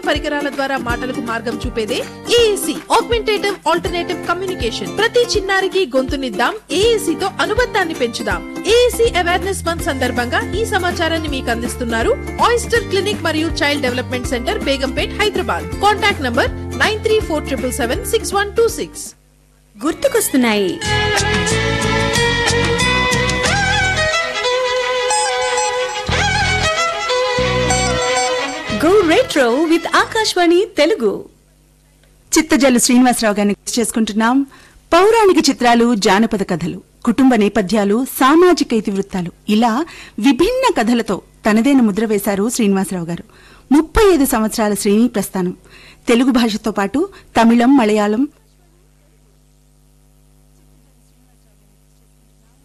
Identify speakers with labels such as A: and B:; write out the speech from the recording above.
A: పరికరాల ద్వారా మాటలకు మార్గం చూపేదే ఏఏసి ఆగ్మెంటేటివ్ ఆల్టర్నేటివ్ కమ్యూనికేషన్ ప్రతి చిన్నారికి గొంతునిద్దాం ఏఏసి తో అనుబంధాన్ని పెంచుదాం ఏఏసి అవేర్నెస్ మంత్ సందర్భంగా ఈ సమాచారాన్ని మీకు అందిస్తున్నారు ఆయిస్టర్ క్లినిక్ మరియు child development centre Begumpet Hyderabad contact number nine three four triple seven six one two six
B: గుర్తుకొస్తున్నాయి go retro with Akashvani Telugu
C: Chittajallu Srinivasa Rao గారిని గుర్తు చేసుకుంటున్నాం పౌరాణిక చిత్రాలు జానపద కథలు కుటుంబ నేపథ్యాలు సామాజిక ఇతివృత్తాలు ఇలా విభిన్న కథలతో తనదైన ముద్ర వేశారు శ్రీనివాసరావు గారు ముప్పై ఐదు సంవత్సరాల శ్రేణి ప్రస్థానం తెలుగు భాషతో పాటు తమిళం మలయాళం